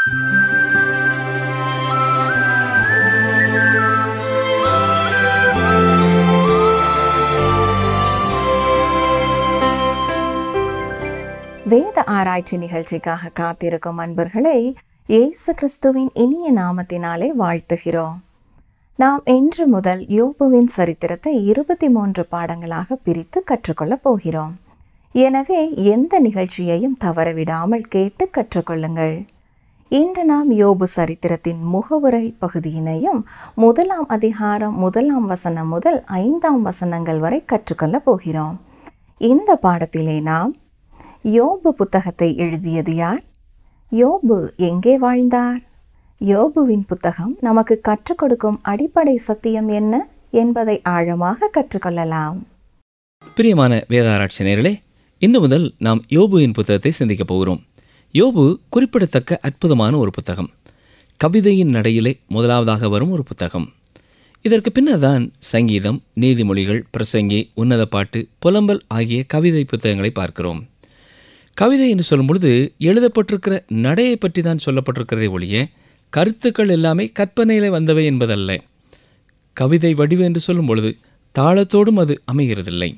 வேத ஆராய்ச்சி நிகழ்ச்சிக்காக காத்திருக்கும் அன்பர்களை இயேசு கிறிஸ்துவின் இனிய நாமத்தினாலே வாழ்த்துகிறோம் நாம் இன்று முதல் யோபுவின் சரித்திரத்தை இருபத்தி மூன்று பாடங்களாக பிரித்து கற்றுக்கொள்ளப் போகிறோம் எனவே எந்த நிகழ்ச்சியையும் தவறவிடாமல் கேட்டு கற்றுக்கொள்ளுங்கள் இன்று நாம் யோபு சரித்திரத்தின் முகவுரை பகுதியினையும் முதலாம் அதிகாரம் முதலாம் வசனம் முதல் ஐந்தாம் வசனங்கள் வரை கற்றுக்கொள்ளப் போகிறோம் இந்த பாடத்திலே நாம் யோபு புத்தகத்தை எழுதியது யார் யோபு எங்கே வாழ்ந்தார் யோபுவின் புத்தகம் நமக்கு கற்றுக் கொடுக்கும் அடிப்படை சத்தியம் என்ன என்பதை ஆழமாக கற்றுக்கொள்ளலாம் பிரியமான வேதாராய்ச்சி நேர்களே இன்று முதல் நாம் யோபுவின் புத்தகத்தை சிந்திக்கப் போகிறோம் யோபு குறிப்பிடத்தக்க அற்புதமான ஒரு புத்தகம் கவிதையின் நடையிலே முதலாவதாக வரும் ஒரு புத்தகம் இதற்கு பின்னர் தான் சங்கீதம் நீதிமொழிகள் பிரசங்கி உன்னத பாட்டு புலம்பல் ஆகிய கவிதை புத்தகங்களை பார்க்கிறோம் கவிதை என்று சொல்லும் பொழுது எழுதப்பட்டிருக்கிற நடையை பற்றி தான் சொல்லப்பட்டிருக்கிறதே ஒழிய கருத்துக்கள் எல்லாமே கற்பனையில் வந்தவை என்பதல்ல கவிதை வடிவு என்று சொல்லும் பொழுது தாளத்தோடும் அது அமைகிறதில்லை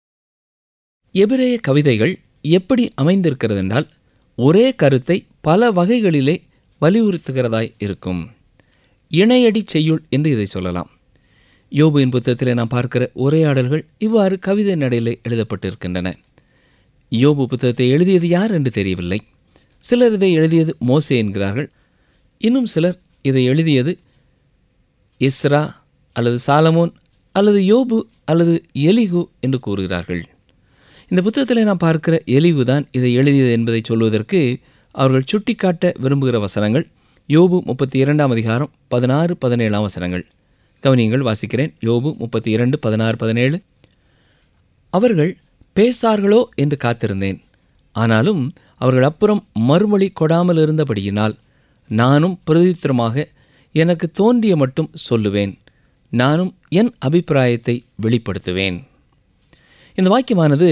எபிரேய கவிதைகள் எப்படி அமைந்திருக்கிறது என்றால் ஒரே கருத்தை பல வகைகளிலே வலியுறுத்துகிறதாய் இருக்கும் இணையடி செய்யுள் என்று இதை சொல்லலாம் யோபுவின் புத்தகத்திலே நாம் பார்க்கிற உரையாடல்கள் இவ்வாறு கவிதை நடையிலே எழுதப்பட்டிருக்கின்றன யோபு புத்தகத்தை எழுதியது யார் என்று தெரியவில்லை சிலர் இதை எழுதியது மோசே என்கிறார்கள் இன்னும் சிலர் இதை எழுதியது இஸ்ரா அல்லது சாலமோன் அல்லது யோபு அல்லது எலிகு என்று கூறுகிறார்கள் இந்த புத்தகத்தில் நாம் பார்க்கிற எலிகு தான் இதை எழுதியது என்பதை சொல்வதற்கு அவர்கள் சுட்டிக்காட்ட விரும்புகிற வசனங்கள் யோபு முப்பத்தி இரண்டாம் அதிகாரம் பதினாறு பதினேழாம் வசனங்கள் கவனியங்கள் வாசிக்கிறேன் யோபு முப்பத்தி இரண்டு பதினாறு பதினேழு அவர்கள் பேசார்களோ என்று காத்திருந்தேன் ஆனாலும் அவர்கள் அப்புறம் மறுமொழி கொடாமல் இருந்தபடியினால் நானும் பிரதித்திரமாக எனக்கு தோன்றிய மட்டும் சொல்லுவேன் நானும் என் அபிப்பிராயத்தை வெளிப்படுத்துவேன் இந்த வாக்கியமானது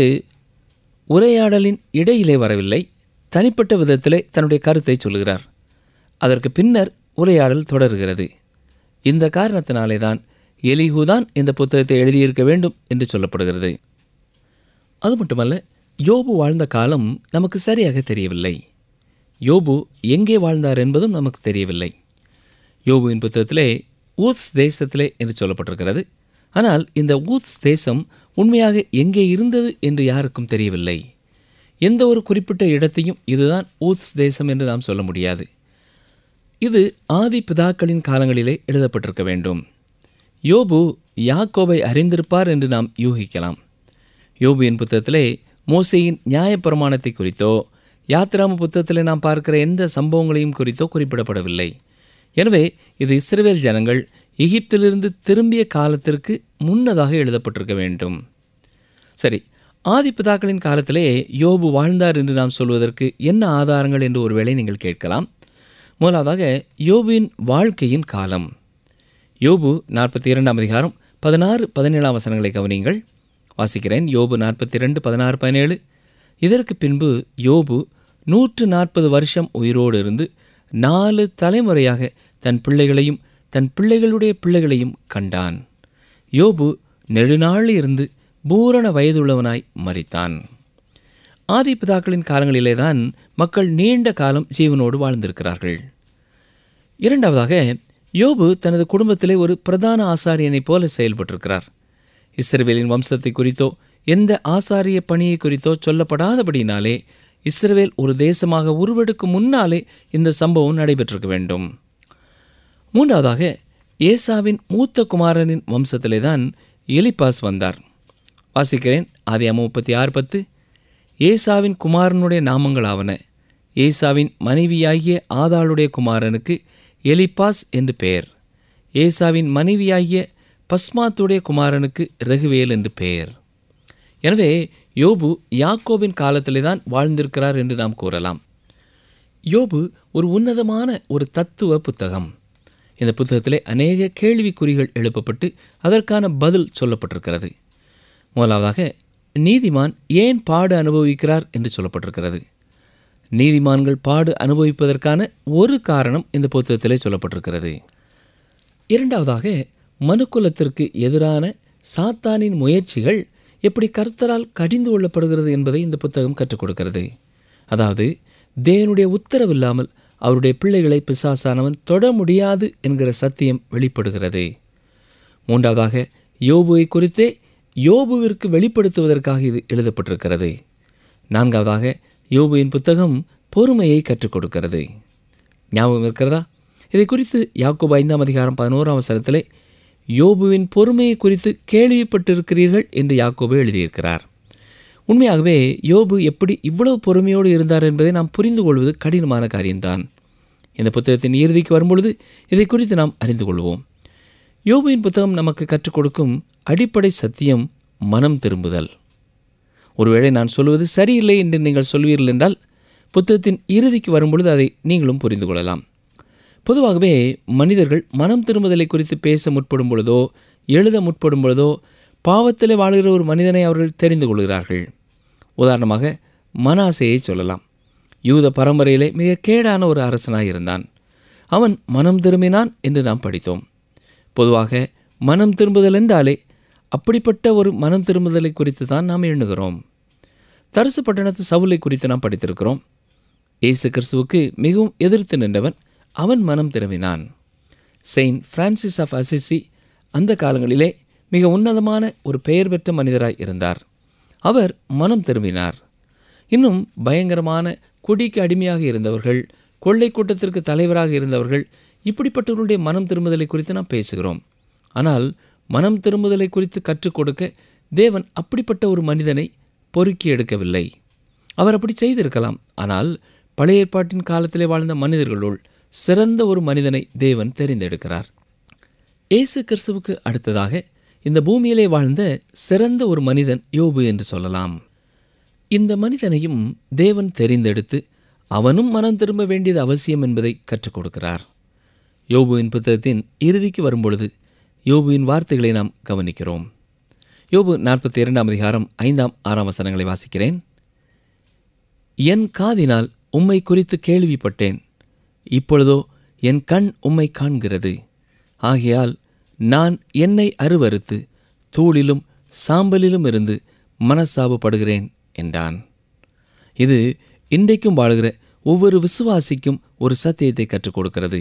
உரையாடலின் இடையிலே வரவில்லை தனிப்பட்ட விதத்திலே தன்னுடைய கருத்தை சொல்லுகிறார் அதற்கு பின்னர் உரையாடல் தொடர்கிறது இந்த காரணத்தினாலே தான் எலிகுதான் இந்த புத்தகத்தை எழுதியிருக்க வேண்டும் என்று சொல்லப்படுகிறது அது மட்டுமல்ல யோபு வாழ்ந்த காலம் நமக்கு சரியாக தெரியவில்லை யோபு எங்கே வாழ்ந்தார் என்பதும் நமக்கு தெரியவில்லை யோபுவின் புத்தகத்திலே ஊத்ஸ் தேசத்திலே என்று சொல்லப்பட்டிருக்கிறது ஆனால் இந்த ஊத்ஸ் தேசம் உண்மையாக எங்கே இருந்தது என்று யாருக்கும் தெரியவில்லை எந்த ஒரு குறிப்பிட்ட இடத்தையும் இதுதான் ஊத்ஸ் தேசம் என்று நாம் சொல்ல முடியாது இது ஆதி பிதாக்களின் காலங்களிலே எழுதப்பட்டிருக்க வேண்டும் யோபு யாக்கோபை அறிந்திருப்பார் என்று நாம் யூகிக்கலாம் யோபுவின் புத்தகத்திலே மோசையின் நியாயப்பிரமாணத்தை குறித்தோ யாத்திராம புத்தகத்தில் நாம் பார்க்கிற எந்த சம்பவங்களையும் குறித்தோ குறிப்பிடப்படவில்லை எனவே இது இஸ்ரேல் ஜனங்கள் எகிப்திலிருந்து திரும்பிய காலத்திற்கு முன்னதாக எழுதப்பட்டிருக்க வேண்டும் சரி ஆதிப்பிதாக்களின் காலத்திலே யோபு வாழ்ந்தார் என்று நாம் சொல்வதற்கு என்ன ஆதாரங்கள் என்று ஒருவேளை நீங்கள் கேட்கலாம் முதலாவதாக யோபுவின் வாழ்க்கையின் காலம் யோபு நாற்பத்தி இரண்டாம் அதிகாரம் பதினாறு பதினேழாம் வசனங்களை கவனியுங்கள் வாசிக்கிறேன் யோபு நாற்பத்தி ரெண்டு பதினாறு பதினேழு இதற்கு பின்பு யோபு நூற்று நாற்பது வருஷம் உயிரோடு இருந்து நாலு தலைமுறையாக தன் பிள்ளைகளையும் தன் பிள்ளைகளுடைய பிள்ளைகளையும் கண்டான் யோபு நெடுநாள் இருந்து பூரண வயதுள்ளவனாய் மறித்தான் ஆதி பிதாக்களின் காலங்களிலே தான் மக்கள் நீண்ட காலம் ஜீவனோடு வாழ்ந்திருக்கிறார்கள் இரண்டாவதாக யோபு தனது குடும்பத்திலே ஒரு பிரதான ஆசாரியனைப் போல செயல்பட்டிருக்கிறார் இஸ்ரவேலின் வம்சத்தை குறித்தோ எந்த ஆசாரிய பணியை குறித்தோ சொல்லப்படாதபடினாலே இஸ்ரவேல் ஒரு தேசமாக உருவெடுக்கும் முன்னாலே இந்த சம்பவம் நடைபெற்றிருக்க வேண்டும் மூன்றாவதாக ஏசாவின் மூத்த குமாரனின் வம்சத்திலே தான் எலிபாஸ் வந்தார் வாசிக்கிறேன் ஆதி முப்பத்தி ஆறு பத்து ஏசாவின் குமாரனுடைய நாமங்களாவன ஏசாவின் மனைவியாகிய ஆதாளுடைய குமாரனுக்கு எலிபாஸ் என்று பெயர் ஏசாவின் மனைவியாகிய பஸ்மாத்துடைய குமாரனுக்கு ரகுவேல் என்று பெயர் எனவே யோபு யாக்கோபின் காலத்திலே தான் வாழ்ந்திருக்கிறார் என்று நாம் கூறலாம் யோபு ஒரு உன்னதமான ஒரு தத்துவ புத்தகம் இந்த புத்தகத்திலே அநேக கேள்விக்குறிகள் எழுப்பப்பட்டு அதற்கான பதில் சொல்லப்பட்டிருக்கிறது முதலாவதாக நீதிமான் ஏன் பாடு அனுபவிக்கிறார் என்று சொல்லப்பட்டிருக்கிறது நீதிமான்கள் பாடு அனுபவிப்பதற்கான ஒரு காரணம் இந்த புத்தகத்திலே சொல்லப்பட்டிருக்கிறது இரண்டாவதாக மனுக்குலத்திற்கு எதிரான சாத்தானின் முயற்சிகள் எப்படி கர்த்தரால் கடிந்து கொள்ளப்படுகிறது என்பதை இந்த புத்தகம் கற்றுக் கொடுக்கிறது அதாவது தேவனுடைய உத்தரவில்லாமல் அவருடைய பிள்ளைகளை பிசாசானவன் தொட முடியாது என்கிற சத்தியம் வெளிப்படுகிறது மூன்றாவதாக யோபுவை குறித்தே யோபுவிற்கு வெளிப்படுத்துவதற்காக இது எழுதப்பட்டிருக்கிறது நான்காவதாக யோபுவின் புத்தகம் பொறுமையை கற்றுக் கொடுக்கிறது ஞாபகம் இருக்கிறதா இதை குறித்து யாக்கோபு ஐந்தாம் அதிகாரம் பதினோராம் வசனத்திலே யோபுவின் பொறுமையை குறித்து கேள்விப்பட்டிருக்கிறீர்கள் என்று யாக்கோபு எழுதியிருக்கிறார் உண்மையாகவே யோபு எப்படி இவ்வளவு பொறுமையோடு இருந்தார் என்பதை நாம் புரிந்து கொள்வது கடினமான காரியம்தான் இந்த புத்தகத்தின் இறுதிக்கு வரும்பொழுது இதை குறித்து நாம் அறிந்து கொள்வோம் யோபுவின் புத்தகம் நமக்கு கற்றுக் கொடுக்கும் அடிப்படை சத்தியம் மனம் திரும்புதல் ஒருவேளை நான் சொல்வது சரியில்லை என்று நீங்கள் சொல்வீர்கள் என்றால் புத்தகத்தின் இறுதிக்கு வரும்பொழுது அதை நீங்களும் புரிந்து கொள்ளலாம் பொதுவாகவே மனிதர்கள் மனம் திரும்புதலை குறித்து பேச முற்படும் பொழுதோ எழுத முற்படும் பொழுதோ பாவத்திலே வாழ்கிற ஒரு மனிதனை அவர்கள் தெரிந்து கொள்கிறார்கள் உதாரணமாக மனாசையை சொல்லலாம் யூத பரம்பரையிலே மிக கேடான ஒரு அரசனாக இருந்தான் அவன் மனம் திரும்பினான் என்று நாம் படித்தோம் பொதுவாக மனம் திரும்புதல் என்றாலே அப்படிப்பட்ட ஒரு மனம் திரும்புதலை குறித்து தான் நாம் எண்ணுகிறோம் தரிசு பட்டணத்து சவுலை குறித்து நாம் படித்திருக்கிறோம் இயேசு கிறிஸ்துவுக்கு மிகவும் எதிர்த்து நின்றவன் அவன் மனம் திரும்பினான் செயின்ட் பிரான்சிஸ் ஆஃப் அசிசி அந்த காலங்களிலே மிக உன்னதமான ஒரு பெயர் பெற்ற மனிதராய் இருந்தார் அவர் மனம் திரும்பினார் இன்னும் பயங்கரமான குடிக்கு அடிமையாக இருந்தவர்கள் கொள்ளை கூட்டத்திற்கு தலைவராக இருந்தவர்கள் இப்படிப்பட்டவர்களுடைய மனம் திரும்புதலை குறித்து நாம் பேசுகிறோம் ஆனால் மனம் திரும்புதலை குறித்து கற்றுக் கொடுக்க தேவன் அப்படிப்பட்ட ஒரு மனிதனை பொறுக்கி எடுக்கவில்லை அவர் அப்படி செய்திருக்கலாம் ஆனால் பழைய ஏற்பாட்டின் காலத்திலே வாழ்ந்த மனிதர்களுள் சிறந்த ஒரு மனிதனை தேவன் தெரிந்தெடுக்கிறார் இயேசு கிறிஸ்துவுக்கு அடுத்ததாக இந்த பூமியிலே வாழ்ந்த சிறந்த ஒரு மனிதன் யோபு என்று சொல்லலாம் இந்த மனிதனையும் தேவன் தெரிந்தெடுத்து அவனும் மனம் திரும்ப வேண்டியது அவசியம் என்பதை கற்றுக் கொடுக்கிறார் யோபுவின் புத்தகத்தின் இறுதிக்கு வரும்பொழுது யோபுவின் வார்த்தைகளை நாம் கவனிக்கிறோம் யோபு நாற்பத்தி இரண்டாம் அதிகாரம் ஐந்தாம் ஆறாம் வசனங்களை வாசிக்கிறேன் என் காதினால் உம்மை குறித்து கேள்விப்பட்டேன் இப்பொழுதோ என் கண் உம்மை காண்கிறது ஆகையால் நான் என்னை அருவறுத்து தூளிலும் சாம்பலிலும் இருந்து மனசாபப்படுகிறேன் என்றான் இது இன்றைக்கும் வாழுகிற ஒவ்வொரு விசுவாசிக்கும் ஒரு சத்தியத்தை கற்றுக் கொடுக்கிறது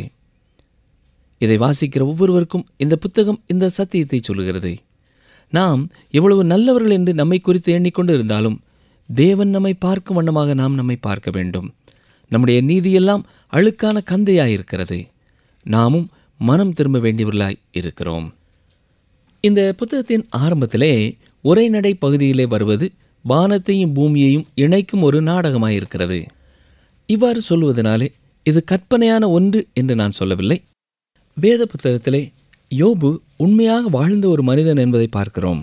இதை வாசிக்கிற ஒவ்வொருவருக்கும் இந்த புத்தகம் இந்த சத்தியத்தை சொல்லுகிறது நாம் எவ்வளவு நல்லவர்கள் என்று நம்மை குறித்து எண்ணிக்கொண்டு இருந்தாலும் தேவன் நம்மை பார்க்கும் வண்ணமாக நாம் நம்மை பார்க்க வேண்டும் நம்முடைய நீதியெல்லாம் அழுக்கான கந்தையாயிருக்கிறது நாமும் மனம் திரும்ப வேண்டியவர்களாய் இருக்கிறோம் இந்த புத்தகத்தின் ஆரம்பத்திலே உரைநடை பகுதியிலே வருவது வானத்தையும் பூமியையும் இணைக்கும் ஒரு நாடகமாயிருக்கிறது இவ்வாறு சொல்வதனாலே இது கற்பனையான ஒன்று என்று நான் சொல்லவில்லை வேத புத்தகத்திலே யோபு உண்மையாக வாழ்ந்த ஒரு மனிதன் என்பதை பார்க்கிறோம்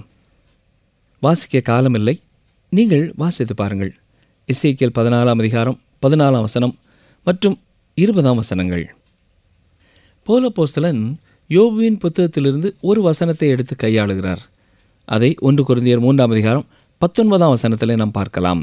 வாசிக்க காலமில்லை நீங்கள் வாசித்து பாருங்கள் இசைக்கியல் பதினாலாம் அதிகாரம் பதினாலாம் வசனம் மற்றும் இருபதாம் வசனங்கள் போலப்போஸ்தலன் யோபுவின் புத்தகத்திலிருந்து ஒரு வசனத்தை எடுத்து கையாளுகிறார் அதை ஒன்று குருந்தியர் மூன்றாம் அதிகாரம் பத்தொன்பதாம் வசனத்திலே நாம் பார்க்கலாம்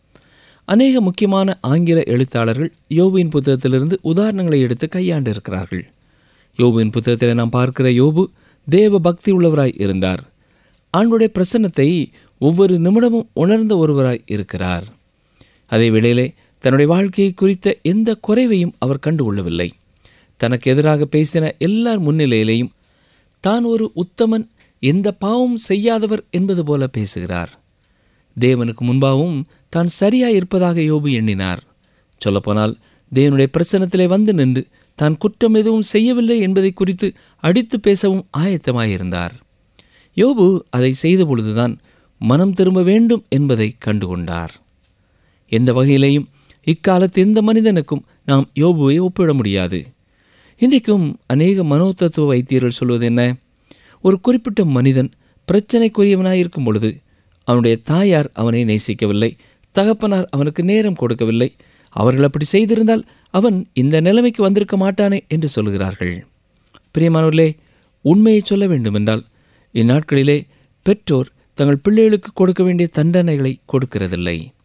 அநேக முக்கியமான ஆங்கில எழுத்தாளர்கள் யோபுவின் புத்தகத்திலிருந்து உதாரணங்களை எடுத்து கையாண்டு இருக்கிறார்கள் யோபுவின் புத்தகத்தில் நாம் பார்க்கிற யோபு தேவ பக்தி உள்ளவராய் இருந்தார் ஆண்டுடைய பிரசன்னத்தை ஒவ்வொரு நிமிடமும் உணர்ந்த ஒருவராய் இருக்கிறார் அதே வேளையிலே தன்னுடைய வாழ்க்கையை குறித்த எந்த குறைவையும் அவர் கண்டுகொள்ளவில்லை தனக்கு எதிராக பேசின எல்லார் முன்னிலையிலேயும் தான் ஒரு உத்தமன் எந்த பாவம் செய்யாதவர் என்பது போல பேசுகிறார் தேவனுக்கு முன்பாகவும் தான் சரியாய் இருப்பதாக யோபு எண்ணினார் சொல்லப்போனால் தேவனுடைய பிரசனத்திலே வந்து நின்று தான் குற்றம் எதுவும் செய்யவில்லை என்பதை குறித்து அடித்து பேசவும் ஆயத்தமாயிருந்தார் யோபு அதை செய்த பொழுதுதான் மனம் திரும்ப வேண்டும் என்பதை கண்டுகொண்டார் எந்த வகையிலேயும் இக்காலத்து எந்த மனிதனுக்கும் நாம் யோபுவை ஒப்பிட முடியாது இன்றைக்கும் அநேக மனோதத்துவ வைத்தியர்கள் சொல்வது என்ன ஒரு குறிப்பிட்ட மனிதன் பிரச்சனைக்குரியவனாய் இருக்கும் பொழுது அவனுடைய தாயார் அவனை நேசிக்கவில்லை தகப்பனார் அவனுக்கு நேரம் கொடுக்கவில்லை அவர்கள் அப்படி செய்திருந்தால் அவன் இந்த நிலைமைக்கு வந்திருக்க மாட்டானே என்று சொல்கிறார்கள் பிரியமானவர்களே உண்மையை சொல்ல வேண்டுமென்றால் இந்நாட்களிலே பெற்றோர் தங்கள் பிள்ளைகளுக்கு கொடுக்க வேண்டிய தண்டனைகளை கொடுக்கிறதில்லை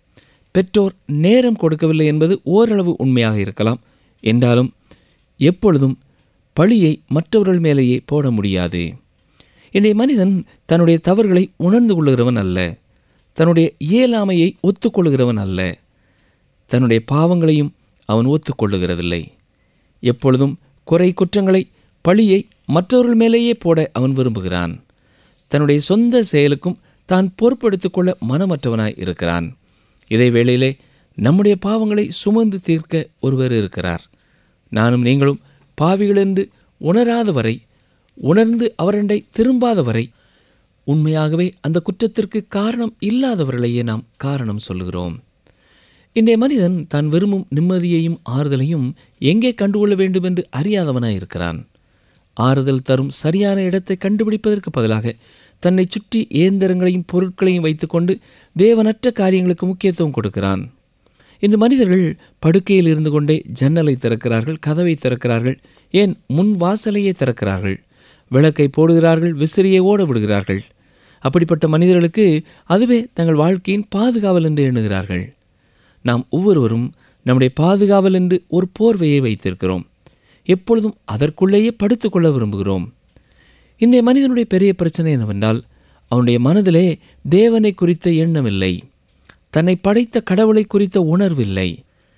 பெற்றோர் நேரம் கொடுக்கவில்லை என்பது ஓரளவு உண்மையாக இருக்கலாம் என்றாலும் எப்பொழுதும் பழியை மற்றவர்கள் மேலேயே போட முடியாது இன்றைய மனிதன் தன்னுடைய தவறுகளை உணர்ந்து கொள்ளுகிறவன் அல்ல தன்னுடைய இயலாமையை ஒத்துக்கொள்ளுகிறவன் அல்ல தன்னுடைய பாவங்களையும் அவன் ஒத்துக்கொள்ளுகிறதில்லை எப்பொழுதும் குறை குற்றங்களை பழியை மற்றவர்கள் மேலேயே போட அவன் விரும்புகிறான் தன்னுடைய சொந்த செயலுக்கும் தான் பொறுப்பெடுத்துக் கொள்ள மனமற்றவனாய் இருக்கிறான் இதே வேளையிலே நம்முடைய பாவங்களை சுமந்து தீர்க்க ஒருவர் இருக்கிறார் நானும் நீங்களும் பாவிகள் என்று உணராத வரை உணர்ந்து அவரண்டை திரும்பாத வரை உண்மையாகவே அந்த குற்றத்திற்கு காரணம் இல்லாதவர்களையே நாம் காரணம் சொல்லுகிறோம் இன்றைய மனிதன் தான் விரும்பும் நிம்மதியையும் ஆறுதலையும் எங்கே கண்டுகொள்ள வேண்டும் என்று அறியாதவனாய் இருக்கிறான் ஆறுதல் தரும் சரியான இடத்தை கண்டுபிடிப்பதற்கு பதிலாக தன்னை சுற்றி இயந்திரங்களையும் பொருட்களையும் வைத்துக்கொண்டு தேவனற்ற காரியங்களுக்கு முக்கியத்துவம் கொடுக்கிறான் இன்று மனிதர்கள் படுக்கையில் இருந்து கொண்டே ஜன்னலை திறக்கிறார்கள் கதவை திறக்கிறார்கள் ஏன் முன் வாசலையே திறக்கிறார்கள் விளக்கை போடுகிறார்கள் விசிறியை ஓட விடுகிறார்கள் அப்படிப்பட்ட மனிதர்களுக்கு அதுவே தங்கள் வாழ்க்கையின் பாதுகாவல் என்று எண்ணுகிறார்கள் நாம் ஒவ்வொருவரும் நம்முடைய பாதுகாவல் என்று ஒரு போர்வையை வைத்திருக்கிறோம் எப்பொழுதும் அதற்குள்ளேயே படுத்துக்கொள்ள விரும்புகிறோம் இன்றைய மனிதனுடைய பெரிய பிரச்சனை என்னவென்றால் அவனுடைய மனதிலே தேவனை குறித்த எண்ணமில்லை தன்னை படைத்த கடவுளை குறித்த உணர்வில்லை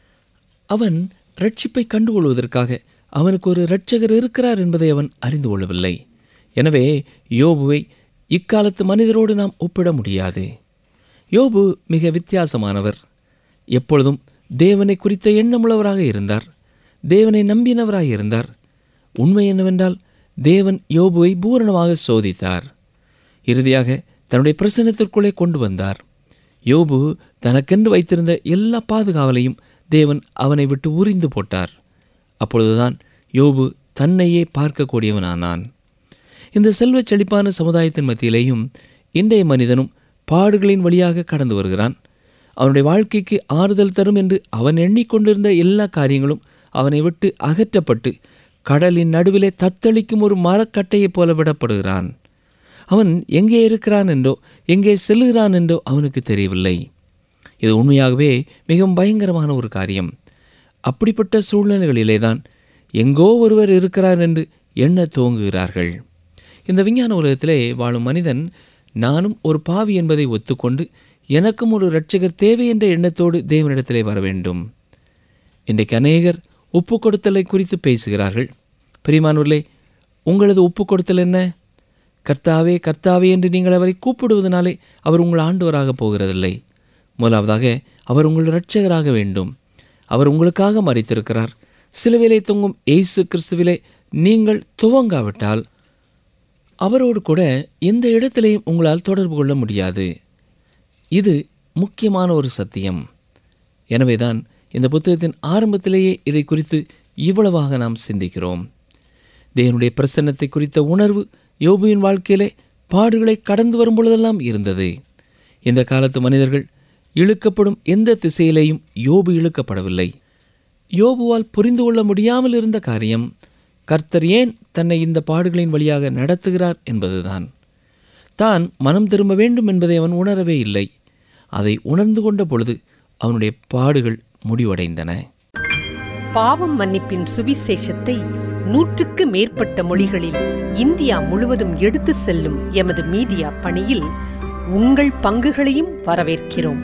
அவன் ரட்சிப்பை கண்டுகொள்வதற்காக அவனுக்கு ஒரு இரட்சகர் இருக்கிறார் என்பதை அவன் அறிந்து கொள்ளவில்லை எனவே யோபுவை இக்காலத்து மனிதரோடு நாம் ஒப்பிட முடியாது யோபு மிக வித்தியாசமானவர் எப்பொழுதும் தேவனை குறித்த எண்ணமுள்ளவராக இருந்தார் தேவனை நம்பினவராக இருந்தார் உண்மை என்னவென்றால் தேவன் யோபுவை பூரணமாக சோதித்தார் இறுதியாக தன்னுடைய பிரசன்னத்திற்குள்ளே கொண்டு வந்தார் யோபு தனக்கென்று வைத்திருந்த எல்லா பாதுகாவலையும் தேவன் அவனை விட்டு உரிந்து போட்டார் அப்பொழுதுதான் யோபு தன்னையே பார்க்கக்கூடியவனானான் இந்த செல்வச் செழிப்பான சமுதாயத்தின் மத்தியிலேயும் இன்றைய மனிதனும் பாடுகளின் வழியாக கடந்து வருகிறான் அவனுடைய வாழ்க்கைக்கு ஆறுதல் தரும் என்று அவன் எண்ணிக்கொண்டிருந்த எல்லா காரியங்களும் அவனை விட்டு அகற்றப்பட்டு கடலின் நடுவிலே தத்தளிக்கும் ஒரு மரக்கட்டையைப் போல விடப்படுகிறான் அவன் எங்கே இருக்கிறான் என்றோ எங்கே செல்லுகிறான் என்றோ அவனுக்கு தெரியவில்லை இது உண்மையாகவே மிகவும் பயங்கரமான ஒரு காரியம் அப்படிப்பட்ட சூழ்நிலைகளிலே தான் எங்கோ ஒருவர் இருக்கிறார் என்று எண்ண துவங்குகிறார்கள் இந்த விஞ்ஞான உலகத்திலே வாழும் மனிதன் நானும் ஒரு பாவி என்பதை ஒத்துக்கொண்டு எனக்கும் ஒரு இரட்சகர் தேவை என்ற எண்ணத்தோடு தேவனிடத்திலே வர வேண்டும் இன்றைக்கு அநேகர் ஒப்பு கொடுத்தலை குறித்து பேசுகிறார்கள் பிரிமானூர்களே உங்களது ஒப்பு கொடுத்தல் என்ன கர்த்தாவே கர்த்தாவே என்று நீங்கள் அவரை கூப்பிடுவதனாலே அவர் உங்கள் ஆண்டவராக போகிறதில்லை முதலாவதாக அவர் உங்கள் இரட்சகராக வேண்டும் அவர் உங்களுக்காக மறைத்திருக்கிறார் சிலுவிலே தொங்கும் இயேசு கிறிஸ்துவிலே நீங்கள் துவங்காவிட்டால் அவரோடு கூட எந்த இடத்திலையும் உங்களால் தொடர்பு கொள்ள முடியாது இது முக்கியமான ஒரு சத்தியம் எனவேதான் இந்த புத்தகத்தின் ஆரம்பத்திலேயே இதை குறித்து இவ்வளவாக நாம் சிந்திக்கிறோம் தேவனுடைய பிரசன்னத்தை குறித்த உணர்வு யோபுவின் வாழ்க்கையிலே பாடுகளை கடந்து வரும் பொழுதெல்லாம் இருந்தது இந்த காலத்து மனிதர்கள் இழுக்கப்படும் எந்த திசையிலேயும் யோபு இழுக்கப்படவில்லை யோபுவால் புரிந்து கொள்ள முடியாமல் இருந்த காரியம் கர்த்தர் ஏன் தன்னை இந்த பாடுகளின் வழியாக நடத்துகிறார் என்பதுதான் தான் மனம் திரும்ப வேண்டும் என்பதை அவன் உணரவே இல்லை அதை உணர்ந்து கொண்ட பொழுது அவனுடைய பாடுகள் முடிவடைந்தன பாவம் மன்னிப்பின் சுவிசேஷத்தை நூற்றுக்கு மேற்பட்ட மொழிகளில் இந்தியா முழுவதும் எடுத்து செல்லும் எமது மீடியா பணியில் உங்கள் பங்குகளையும் வரவேற்கிறோம்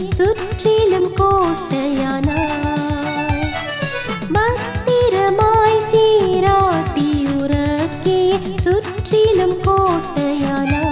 சுற்றிலும் கோட்டையானாய் பத்திரமாய் சீராட்டி உறக்கே சுற்றிலும் கோட்டையானாய்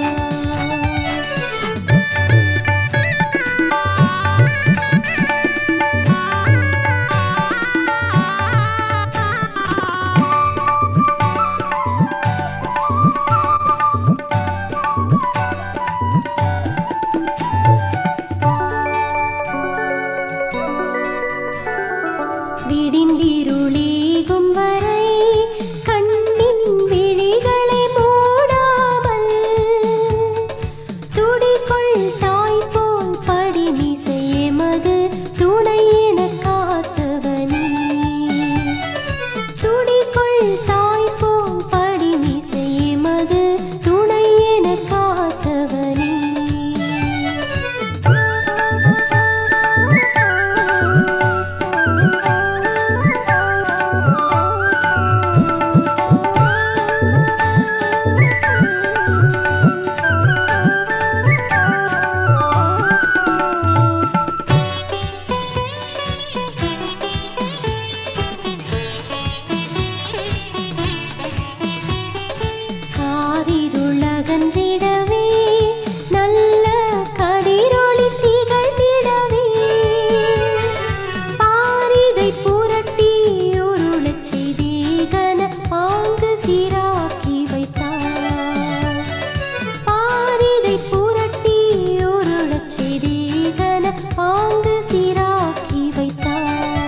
விடிந்திருளீகும் வரை கண்ணின் விழிகளை மூடாமல் துடிக்குள் தாய் போல் படிமிசையே மது துணை என காத்தவனே துடிக்குள் தாய் போல் படிமிசையே மது துணை என காத்தவனே காரிருளகன்றிடவே நல்ல கதிரொளி திகழ்ந்திடவே பாரிதை புரட்டி உருளச் செய்தே கன பாங்கு சீராக்கி வைத்தார் பாரிதை புரட்டி உருளச் செய்தே கன பாங்கு சீராக்கி வைத்தார்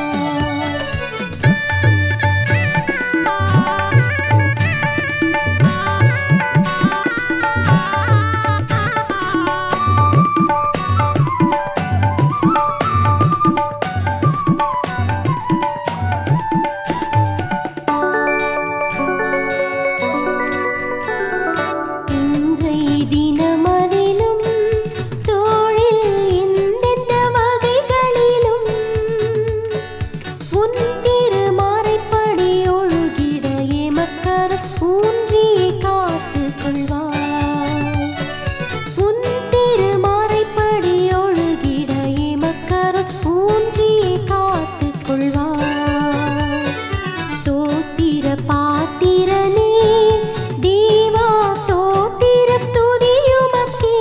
இன்றை தினமதிலும் தோழில் எந்தெந்த வகைகளிலும் உன் திருமாறைப்படி ஒழுகிட எமக்கர் ஊன்றியே காத்து கொள்வாய் உன் திருமாறைப்படி ஒழுகிட எமக்கர் ஊன்றியே காத்து கொள்வாய் தோத்திர பாத்திரனே தேவா தோத்திர துதியுமக்கே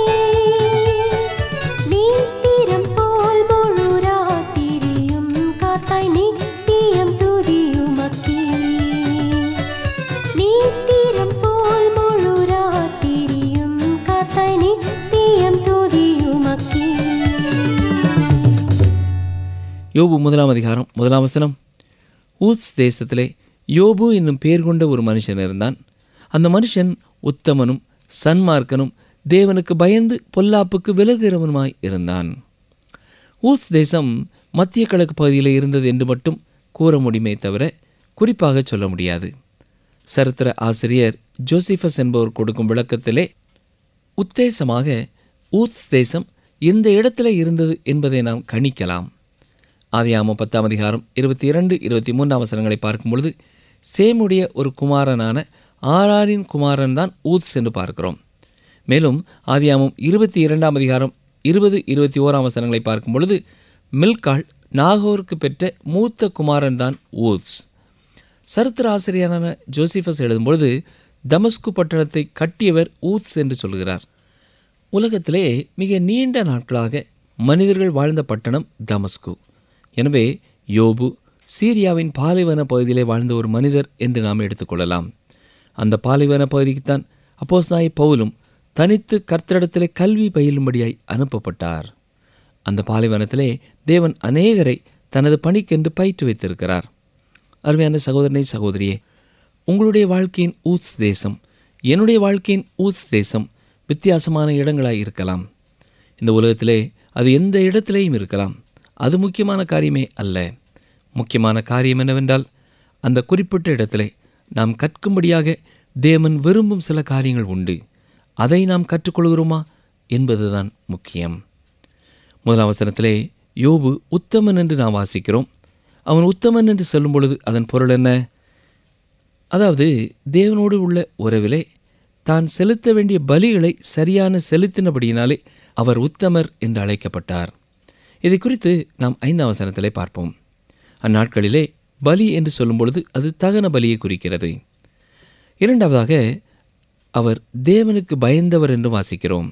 நீத்திரம் போல் முழு ராத்திரியும் காத்தாய் நித்தியம் துதியுமக்கே நீத்திரம் போல் முழு ராத்திரியும் காத்தாய் நித்தியம் துதியுமக்கே யோபு முதலாம் அதிகாரம் முதலாம் வசனம் ஊத்ஸ் தேசத்திலே யோபு என்னும் பெயர் கொண்ட ஒரு மனுஷன் இருந்தான் அந்த மனுஷன் உத்தமனும் சன்மார்க்கனும் தேவனுக்கு பயந்து பொல்லாப்புக்கு விலகுகிறவனுமாய் இருந்தான் ஊத்ஸ் தேசம் மத்திய கிழக்கு பகுதியில் இருந்தது என்று மட்டும் கூற முடியுமே தவிர குறிப்பாக சொல்ல முடியாது சரித்திர ஆசிரியர் ஜோசிஃபஸ் என்பவர் கொடுக்கும் விளக்கத்திலே உத்தேசமாக ஊத்ஸ் தேசம் எந்த இடத்துல இருந்தது என்பதை நாம் கணிக்கலாம் ஆதியாமம் பத்தாம் அதிகாரம் இருபத்தி இரண்டு இருபத்தி மூன்றாம் வசனங்களை பார்க்கும் பொழுது சேமுடைய ஒரு குமாரனான ஆராரின் குமாரன் தான் ஊத்ஸ் என்று பார்க்கிறோம் மேலும் ஆதியாமம் இருபத்தி இரண்டாம் அதிகாரம் இருபது இருபத்தி ஓராம் வசனங்களை பார்க்கும் பொழுது மில்காள் நாகோருக்கு பெற்ற மூத்த குமாரன் தான் ஊத்ஸ் சரித்திர ஆசிரியரான ஜோசிஃபஸ் எழுதும்பொழுது தமஸ்கு பட்டணத்தை கட்டியவர் ஊத்ஸ் என்று சொல்கிறார் உலகத்திலே மிக நீண்ட நாட்களாக மனிதர்கள் வாழ்ந்த பட்டணம் தமஸ்கு எனவே யோபு சீரியாவின் பாலைவன பகுதியிலே வாழ்ந்த ஒரு மனிதர் என்று நாம் எடுத்துக்கொள்ளலாம் அந்த பாலைவன பகுதிக்குத்தான் அப்போஸ்தாய் பவுலும் தனித்து கர்த்தரிடத்திலே கல்வி பயிலும்படியாய் அனுப்பப்பட்டார் அந்த பாலைவனத்திலே தேவன் அநேகரை தனது பணிக்கென்று பயிற்று வைத்திருக்கிறார் அருமையான சகோதரனை சகோதரியே உங்களுடைய வாழ்க்கையின் ஊத்ஸ் தேசம் என்னுடைய வாழ்க்கையின் ஊத்ஸ் தேசம் வித்தியாசமான இடங்களாய் இருக்கலாம் இந்த உலகத்திலே அது எந்த இடத்திலேயும் இருக்கலாம் அது முக்கியமான காரியமே அல்ல முக்கியமான காரியம் என்னவென்றால் அந்த குறிப்பிட்ட இடத்திலே நாம் கற்கும்படியாக தேவன் விரும்பும் சில காரியங்கள் உண்டு அதை நாம் கற்றுக்கொள்கிறோமா என்பதுதான் முக்கியம் முதல் அவசரத்திலே யோபு உத்தமன் என்று நாம் வாசிக்கிறோம் அவன் உத்தமன் என்று சொல்லும் பொழுது அதன் பொருள் என்ன அதாவது தேவனோடு உள்ள உறவிலே தான் செலுத்த வேண்டிய பலிகளை சரியான செலுத்தினபடியினாலே அவர் உத்தமர் என்று அழைக்கப்பட்டார் இதை குறித்து நாம் ஐந்தாம் வசனத்திலே பார்ப்போம் அந்நாட்களிலே பலி என்று சொல்லும் பொழுது அது தகன பலியை குறிக்கிறது இரண்டாவதாக அவர் தேவனுக்கு பயந்தவர் என்று வாசிக்கிறோம்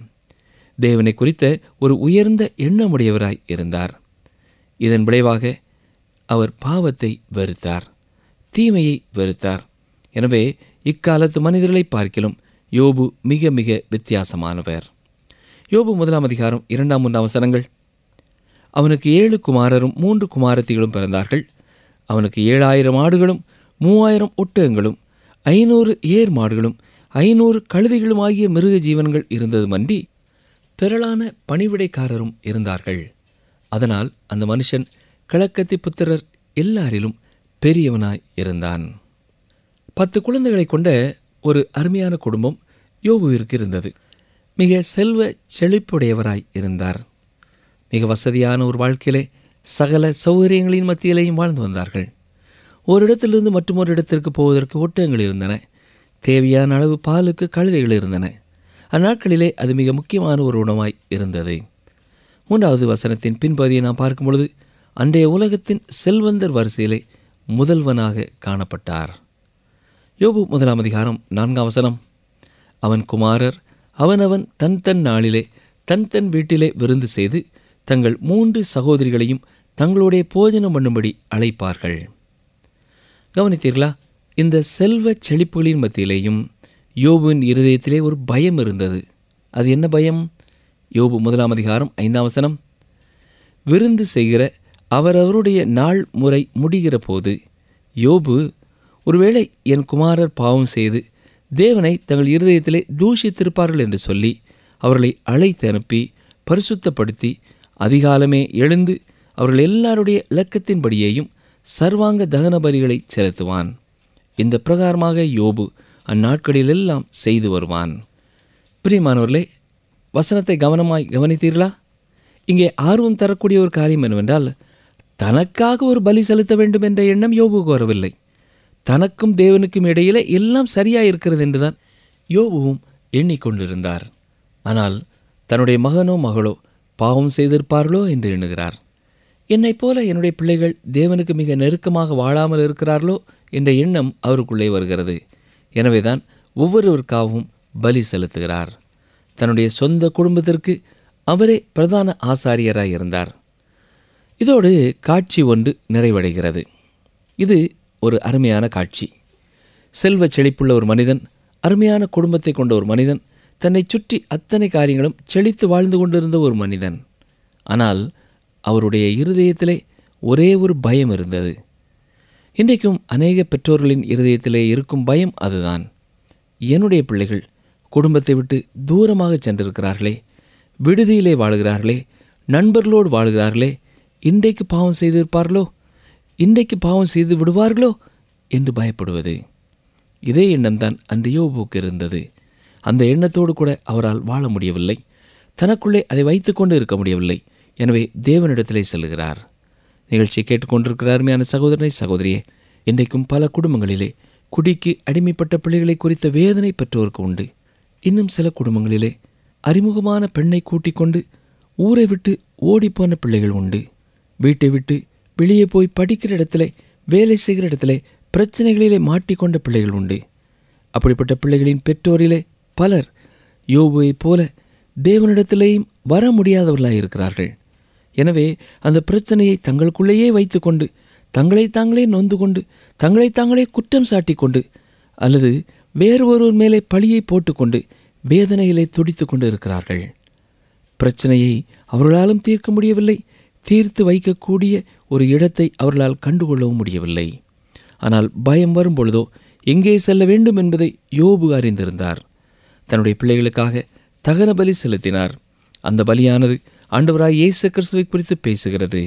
தேவனை குறித்த ஒரு உயர்ந்த எண்ணமுடையவராய் இருந்தார் இதன் விளைவாக அவர் பாவத்தை வெறுத்தார் தீமையை வெறுத்தார் எனவே இக்காலத்து மனிதர்களை பார்க்கிலும் யோபு மிக மிக வித்தியாசமானவர் யோபு முதலாம் அதிகாரம் இரண்டாம் மூன்றாம் வசனங்கள் அவனுக்கு ஏழு குமாரரும் மூன்று குமாரத்திகளும் பிறந்தார்கள் அவனுக்கு ஏழாயிரம் ஆடுகளும் மூவாயிரம் ஒட்டகங்களும் ஐநூறு ஏர் மாடுகளும் ஐநூறு கழுதைகளும் ஆகிய மிருக ஜீவன்கள் இருந்ததுமன்றி திரளான பணிவிடைக்காரரும் இருந்தார்கள் அதனால் அந்த மனுஷன் கிழக்கத்தி புத்திரர் எல்லாரிலும் பெரியவனாய் இருந்தான் பத்து குழந்தைகளை கொண்ட ஒரு அருமையான குடும்பம் யோபுவிற்கு இருந்தது மிக செல்வ செழிப்புடையவராய் இருந்தார் மிக வசதியான ஒரு வாழ்க்கையிலே சகல சௌகரியங்களின் மத்தியிலேயும் வாழ்ந்து வந்தார்கள் ஒரு இடத்திலிருந்து மற்றொரு இடத்திற்கு போவதற்கு ஒட்டகங்கள் இருந்தன தேவையான அளவு பாலுக்கு கழுதைகள் இருந்தன அந்நாட்களிலே அது மிக முக்கியமான ஒரு உணவாய் இருந்தது மூன்றாவது வசனத்தின் பின்பகுதியை நாம் பார்க்கும் பொழுது அன்றைய உலகத்தின் செல்வந்தர் வரிசையிலே முதல்வனாக காணப்பட்டார் யோபு முதலாம் அதிகாரம் நான்காம் வசனம் அவன் குமாரர் அவனவன் தன் தன் நாளிலே தன் தன் வீட்டிலே விருந்து செய்து தங்கள் மூன்று சகோதரிகளையும் தங்களுடைய போஜனம் பண்ணும்படி அழைப்பார்கள் கவனித்தீர்களா இந்த செல்வ செழிப்புகளின் மத்தியிலேயும் யோபுவின் இருதயத்திலே ஒரு பயம் இருந்தது அது என்ன பயம் யோபு முதலாம் அதிகாரம் ஐந்தாம் வசனம் விருந்து செய்கிற அவரவருடைய நாள் முறை முடிகிற போது யோபு ஒருவேளை என் குமாரர் பாவம் செய்து தேவனை தங்கள் இருதயத்திலே தூஷித்திருப்பார்கள் என்று சொல்லி அவர்களை அழைத்து அனுப்பி பரிசுத்தப்படுத்தி அதிகாலமே எழுந்து அவர்கள் எல்லாருடைய இலக்கத்தின்படியேயும் சர்வாங்க தகன பலிகளை செலுத்துவான் இந்த பிரகாரமாக யோபு அந்நாட்களிலெல்லாம் செய்து வருவான் பிரியமானவர்களே வசனத்தை கவனமாய் கவனித்தீர்களா இங்கே ஆர்வம் தரக்கூடிய ஒரு காரியம் என்னவென்றால் தனக்காக ஒரு பலி செலுத்த வேண்டும் என்ற எண்ணம் யோபுக்கு வரவில்லை தனக்கும் தேவனுக்கும் இடையிலே எல்லாம் சரியாக இருக்கிறது என்றுதான் யோபுவும் எண்ணிக்கொண்டிருந்தார் ஆனால் தன்னுடைய மகனோ மகளோ பாவம் செய்திருப்பார்களோ என்று எண்ணுகிறார் என்னைப் போல என்னுடைய பிள்ளைகள் தேவனுக்கு மிக நெருக்கமாக வாழாமல் இருக்கிறார்களோ என்ற எண்ணம் அவருக்குள்ளே வருகிறது எனவேதான் ஒவ்வொருவருக்காகவும் பலி செலுத்துகிறார் தன்னுடைய சொந்த குடும்பத்திற்கு அவரே பிரதான ஆசாரியராய் இருந்தார் இதோடு காட்சி ஒன்று நிறைவடைகிறது இது ஒரு அருமையான காட்சி செல்வ செழிப்புள்ள ஒரு மனிதன் அருமையான குடும்பத்தை கொண்ட ஒரு மனிதன் தன்னை சுற்றி அத்தனை காரியங்களும் செழித்து வாழ்ந்து கொண்டிருந்த ஒரு மனிதன் ஆனால் அவருடைய இருதயத்திலே ஒரே ஒரு பயம் இருந்தது இன்றைக்கும் அநேக பெற்றோர்களின் இருதயத்திலே இருக்கும் பயம் அதுதான் என்னுடைய பிள்ளைகள் குடும்பத்தை விட்டு தூரமாக சென்றிருக்கிறார்களே விடுதியிலே வாழ்கிறார்களே நண்பர்களோடு வாழ்கிறார்களே இன்றைக்கு பாவம் செய்திருப்பார்களோ இன்றைக்கு பாவம் செய்து விடுவார்களோ என்று பயப்படுவது இதே எண்ணம்தான் அந்த யோபுக்கு இருந்தது அந்த எண்ணத்தோடு கூட அவரால் வாழ முடியவில்லை தனக்குள்ளே அதை வைத்துக்கொண்டு இருக்க முடியவில்லை எனவே தேவனிடத்திலே செல்கிறார் நிகழ்ச்சியை கேட்டுக்கொண்டிருக்கிற அருமையான சகோதரனை சகோதரியே இன்றைக்கும் பல குடும்பங்களிலே குடிக்கு அடிமைப்பட்ட பிள்ளைகளை குறித்த வேதனை பெற்றோருக்கு உண்டு இன்னும் சில குடும்பங்களிலே அறிமுகமான பெண்ணை கூட்டிக் கொண்டு ஊரை விட்டு ஓடிப்போன பிள்ளைகள் உண்டு வீட்டை விட்டு வெளியே போய் படிக்கிற இடத்துல வேலை செய்கிற இடத்துல பிரச்சனைகளிலே மாட்டிக்கொண்ட பிள்ளைகள் உண்டு அப்படிப்பட்ட பிள்ளைகளின் பெற்றோரிலே பலர் யோபுவைப் போல தேவனிடத்திலேயும் வர முடியாதவர்களாய் இருக்கிறார்கள் எனவே அந்த பிரச்சனையை தங்களுக்குள்ளேயே வைத்துக்கொண்டு தங்களை தாங்களே நொந்து கொண்டு தங்களை தாங்களே குற்றம் சாட்டி கொண்டு அல்லது வேறு ஒருவர் மேலே பழியை போட்டுக்கொண்டு வேதனையிலே துடித்து கொண்டு இருக்கிறார்கள் பிரச்சனையை அவர்களாலும் தீர்க்க முடியவில்லை தீர்த்து வைக்கக்கூடிய ஒரு இடத்தை அவர்களால் கண்டுகொள்ளவும் முடியவில்லை ஆனால் பயம் வரும் பொழுதோ எங்கே செல்ல வேண்டும் என்பதை யோபு அறிந்திருந்தார் தன்னுடைய பிள்ளைகளுக்காக தகன பலி செலுத்தினார் அந்த பலியானது ஆண்டவராய் இயேசு கிறிஸ்துவை குறித்து பேசுகிறது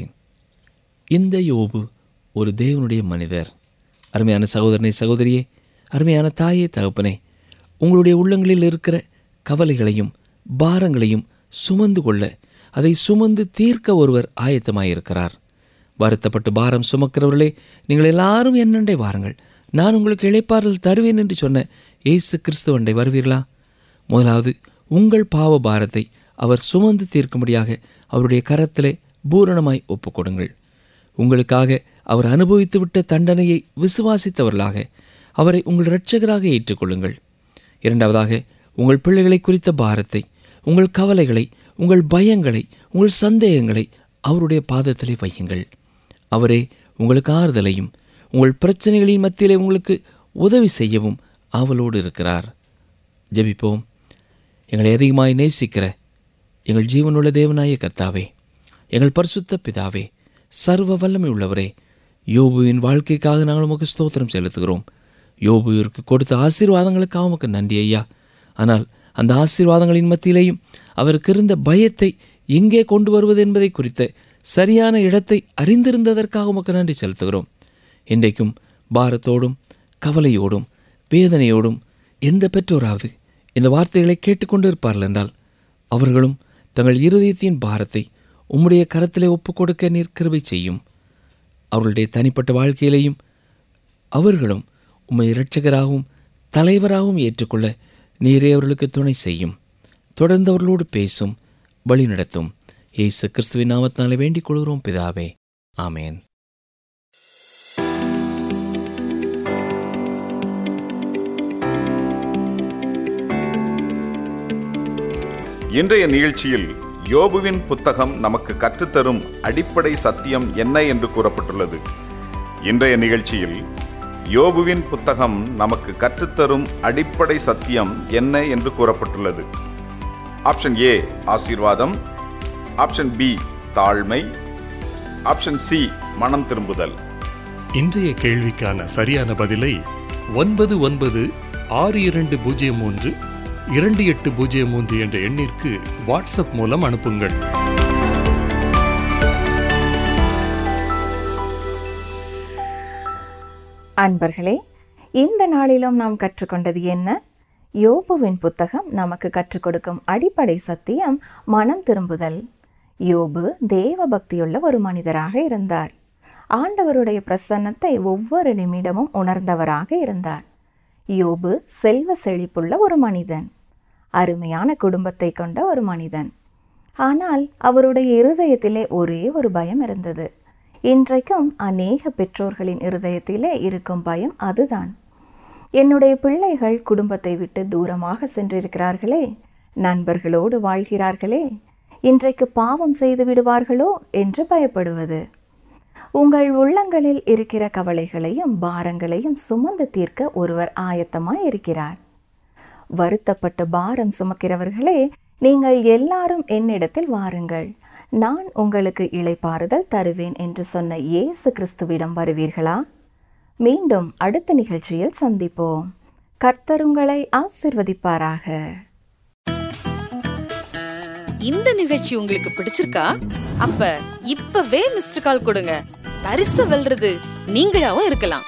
இந்த யோபு ஒரு தேவனுடைய மனிதர் அருமையான சகோதரனை சகோதரியே அருமையான தாயே தகப்பனே உங்களுடைய உள்ளங்களில் இருக்கிற கவலைகளையும் பாரங்களையும் சுமந்து கொள்ள அதை சுமந்து தீர்க்க ஒருவர் ஆயத்தமாயிருக்கிறார் வருத்தப்பட்டு பாரம் சுமக்கிறவர்களே நீங்கள் எல்லாரும் என்னண்டை வாருங்கள் நான் உங்களுக்கு இழைப்பாறுதல் தருவேன் என்று சொன்ன இயேசு கிறிஸ்துவண்டை வருவீர்களா முதலாவது உங்கள் பாவ பாரத்தை அவர் சுமந்து தீர்க்கும்படியாக அவருடைய கரத்திலே பூரணமாய் ஒப்புக்கொடுங்கள் உங்களுக்காக அவர் அனுபவித்துவிட்ட தண்டனையை விசுவாசித்தவர்களாக அவரை உங்கள் இரட்சகராக ஏற்றுக்கொள்ளுங்கள் இரண்டாவதாக உங்கள் பிள்ளைகளை குறித்த பாரத்தை உங்கள் கவலைகளை உங்கள் பயங்களை உங்கள் சந்தேகங்களை அவருடைய பாதத்திலே வையுங்கள் அவரே உங்களுக்கு ஆறுதலையும் உங்கள் பிரச்சனைகளின் மத்தியிலே உங்களுக்கு உதவி செய்யவும் ஆவலோடு இருக்கிறார் ஜெபிப்போம் எங்களை அதிகமாய் நேசிக்கிற எங்கள் ஜீவனுள்ள தேவனாய கர்த்தாவே எங்கள் பரிசுத்த பிதாவே சர்வ வல்லமை உள்ளவரே யோபுவின் வாழ்க்கைக்காக நாங்கள் உமக்கு ஸ்தோத்திரம் செலுத்துகிறோம் யோபுவிற்கு கொடுத்த ஆசீர்வாதங்களுக்காக உமக்கு நன்றி ஐயா ஆனால் அந்த ஆசீர்வாதங்களின் மத்தியிலேயும் அவருக்கு இருந்த பயத்தை எங்கே கொண்டு வருவது என்பதை குறித்த சரியான இடத்தை அறிந்திருந்ததற்காக உமக்கு நன்றி செலுத்துகிறோம் இன்றைக்கும் பாரத்தோடும் கவலையோடும் வேதனையோடும் எந்த பெற்றோராவது இந்த வார்த்தைகளை கேட்டுக்கொண்டு இருப்பார்கள் என்றால் அவர்களும் தங்கள் இருதயத்தின் பாரத்தை உம்முடைய கரத்திலே ஒப்புக் கொடுக்க நீர் கிருபை செய்யும் அவர்களுடைய தனிப்பட்ட வாழ்க்கையிலேயும் அவர்களும் உம்மை இரட்சகராகவும் தலைவராகவும் ஏற்றுக்கொள்ள நீரே அவர்களுக்கு துணை செய்யும் தொடர்ந்து அவர்களோடு பேசும் வழி நடத்தும் இயேசு கிறிஸ்துவின் நாமத்தினாலே வேண்டிக் கொள்கிறோம் பிதாவே ஆமேன் இன்றைய நிகழ்ச்சியில் யோபுவின் புத்தகம் நமக்கு கற்றுத்தரும் அடிப்படை சத்தியம் என்ன என்று கூறப்பட்டுள்ளது இன்றைய நிகழ்ச்சியில் யோபுவின் புத்தகம் நமக்கு கற்றுத்தரும் அடிப்படை சத்தியம் என்ன என்று கூறப்பட்டுள்ளது ஆப்ஷன் ஏ ஆசீர்வாதம் ஆப்ஷன் பி தாழ்மை ஆப்ஷன் சி மனம் திரும்புதல் இன்றைய கேள்விக்கான சரியான பதிலை ஒன்பது ஒன்பது ஆறு இரண்டு பூஜ்ஜியம் மூன்று இரண்டு எட்டு பூஜ்ஜியம் மூன்று என்ற எண்ணிற்கு வாட்ஸ்அப் மூலம் அனுப்புங்கள் அன்பர்களே இந்த நாளிலும் நாம் கற்றுக்கொண்டது என்ன யோபுவின் புத்தகம் நமக்கு கற்றுக் கொடுக்கும் அடிப்படை சத்தியம் மனம் திரும்புதல் யோபு தேவ பக்தியுள்ள ஒரு மனிதராக இருந்தார் ஆண்டவருடைய பிரசன்னத்தை ஒவ்வொரு நிமிடமும் உணர்ந்தவராக இருந்தார் யோபு செல்வ செழிப்புள்ள ஒரு மனிதன் அருமையான குடும்பத்தை கொண்ட ஒரு மனிதன் ஆனால் அவருடைய இருதயத்திலே ஒரே ஒரு பயம் இருந்தது இன்றைக்கும் அநேக பெற்றோர்களின் இருதயத்திலே இருக்கும் பயம் அதுதான் என்னுடைய பிள்ளைகள் குடும்பத்தை விட்டு தூரமாக சென்றிருக்கிறார்களே நண்பர்களோடு வாழ்கிறார்களே இன்றைக்கு பாவம் செய்து விடுவார்களோ என்று பயப்படுவது உங்கள் உள்ளங்களில் இருக்கிற கவலைகளையும் பாரங்களையும் சுமந்து தீர்க்க ஒருவர் ஆயத்தமாய் இருக்கிறார் வருத்தப்பட்டு பாரம் சுமக்கிறவர்களே நீங்கள் எல்லாரும் என்னிடத்தில் வாருங்கள் நான் உங்களுக்கு இளைப்பாறுதல் தருவேன் என்று சொன்ன இயேசு கிறிஸ்துவிடம் வருவீர்களா மீண்டும் அடுத்த நிகழ்ச்சியில் சந்திப்போம் கர்த்தர் உங்களை ஆசிர்வதிப்பாராக இந்த நிகழ்ச்சி உங்களுக்கு பிடிச்சிருக்கா அப்ப இப்பவே மிஸ்டர் கால் கொடுங்க பரிசு வெல்றது நீங்களாவும் இருக்கலாம்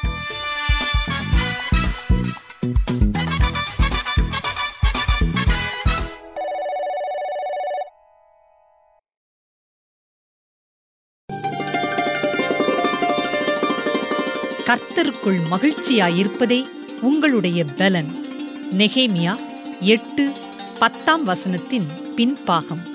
கர்த்தருக்குள் மகிழ்ச்சியாயிருப்பதே உங்களுடைய பலன் நெகேமியா எட்டு பத்தாம் வசனத்தின் பின்பாகம்